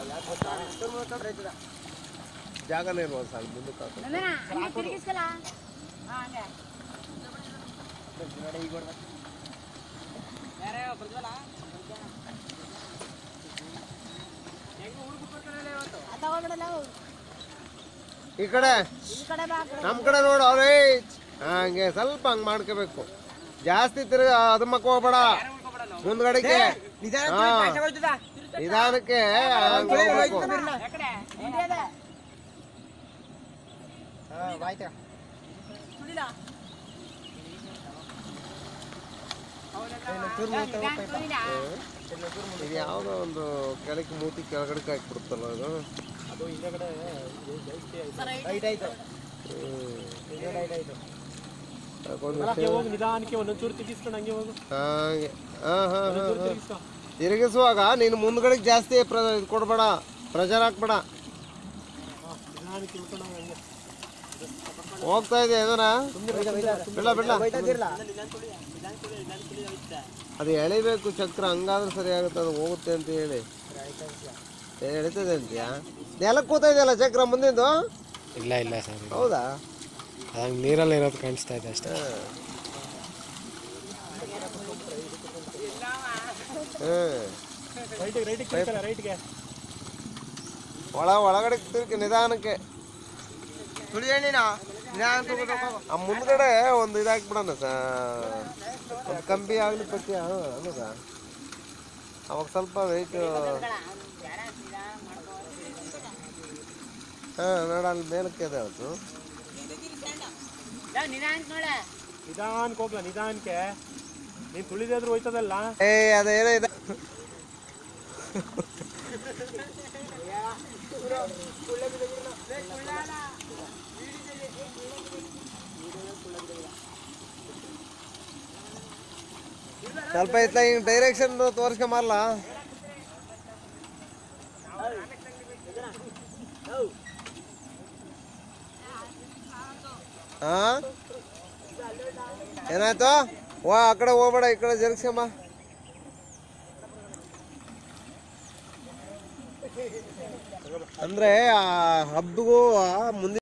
ಜಾಗನೇ ಇಲ್ವಲ್ಲ ಸಾಲ ಮುಂದಕ್ಕೆ ಹಾಕು. ನಂದನ ಹಂಗೆ ತಿರುಗಿಸ್ಕಲ್ಲ ಹಾ ಹಂಗೆ ಅದ್ ತಗೊಳ್ಬಿಡಲ್ಲ ಅವು. ಈ ಕಡೆ ಈ ಕಡೆ ಬಾ ಆ ಕಡೆ. ನಮ್ಮ ಕಡೆ ನೋಡು ಅವರೇ ಹಂಗೆ ಸ್ವಲ್ಪ ಹಂಗೆ ಮಾಡ್ಕೋಬೇಕು ಜಾಸ್ತಿ ತಿರುಗ ಅದು ಮಕ್ಕ ಹೋಗ್ಬೇಡ ಮುಂದ್ಗಡೆಗೆ ಹಾ. ನಿಧಾನಕ್ಕೆ ಹಂಗ್ ಹೋಗ್ಬೇಕು. ಹಿಂದೆ ಇದೆ. ನಿಧಾನ ತುಳಿಲ. ಇದು ಯಾವುದೋ ಒಂದು ಕೆಳಕ್ಕೆ ಮೂತಿ ಕೆಳಗಡೆ ಹಾಕ್ಬಿಡುತ್ತಲ್ಲ ಅದು ತಗೊಂಡು ಹೋಗಿ ನಿಧಾನಕ್ಕೆ ಒಂದೊಂಚೂರು ತಿರ್ಗಿಸ್ಕೊಂಡು ಹಂಗೆ ಹೋಗು ಹಾಗೆ ಹಾಂ ಹಾಂ ಹಾಂ ಹಾಂ ತಿರ್ಗಿಸ್ಕೊ ತಿರುಗಿಸುವಾಗ ನೀನು ಮುಂದ್ಗಡೆಗೆ ಜಾಸ್ತಿ ಪ್ರ ಇದು ಕೊಡ್ಬೇಡ ಪ್ರೆಷರ್ ಹಾಕ್ಬೇಡ ನಿಧಾನಕ್ಕೆ ಇಳ್ಕೊಂಡು ಹೋಗು ಹಂಗೆ ಹೋಗ್ತಾ ಇದೆ ಏನಾರ ಬಿಡ್ಲ ಬಿಡ್ಲ ಅದು ಎಳಿಬೇಕು ಚಕ್ರ ಹಂಗಾದ್ರೆ ಸರಿ ಆಗುತ್ತೆ ಅದು ಹೋಗುತ್ತೆ ಅಂತ ಹೇಳಿ ಏ, ಎಳಿತದೆ ಅಂತೀಯಾ ನೆಲಕ್ಕೆ ಕೂತಾ ಇದೆಯಲ್ಲ ಚಕ್ರ ಮುಂದಿಂದು ಇಲ್ಲ ಇಲ್ಲ ಸರ್ ಹೌದಾ ಹಂಗೆ ನೀರಲ್ಲಿ ಇರೋದು ಕಾಣಿಸ್ತಾ ಇದೆ ಅಷ್ಟೇ ಹ್ಮ್ ರೈಟಿಗೆ ರೈಟಿಗೆ ತಿರ್ಗಲ್ಲ ರೈಟ್ಗೆ ಒಳ ಒಳಗಡೆ ತಿರ್ಗಿ ನಿಧಾನಕ್ಕೆ ಆ ಮುಂದ್ಗಡೆ ಒಂದು ಇದಾಕ್ಬಿಡೋಣ ಸ ಒಂದು ಕಂಬಿ ಆಗಲಿ ಪಟ್ಟಿ ಅನ್ನೋದ ಅವಾಗ ಸ್ವಲ್ಪ ವೆಯ್ಟ್ ಹಾಂ ನೋಡ ಅಲ್ಲಿ ಮೇಲಕ್ಕೆ ಇದೆ ಅದು ಲೋ, ನಿಧಾನಕ್ಕೆ ನೋಡ ನಿಧಾನಕ್ಕೆ ಹೋಗ್ಲ ನಿಧಾನಕ್ಕೆ ನೀನು ತುಳಿದಾದ್ರೂ ಹೋಯ್ತದಲ್ಲ ಏ ಅದೇನೋ ಇದೆ ಸ್ವಲ್ಪ ಇತ್ಲ ಹಿಂಗ್ ಡೈರೆಕ್ಷನ್ ತೋರ್ಸ್ಕೊಂಬರ್ಲ ಹಾ ಏನಾಯ್ತು ವಾ ಆ ಕಡೆ ಹೋಗ್ಬೇಡ ಈ ಕಡೆ ಜರುಗಿಸ್ಕೊಂಬ ಅಂದ್ರೆ ಆ ಹಬ್ಬಿಗೂ ಆ ಮುಂದಿನ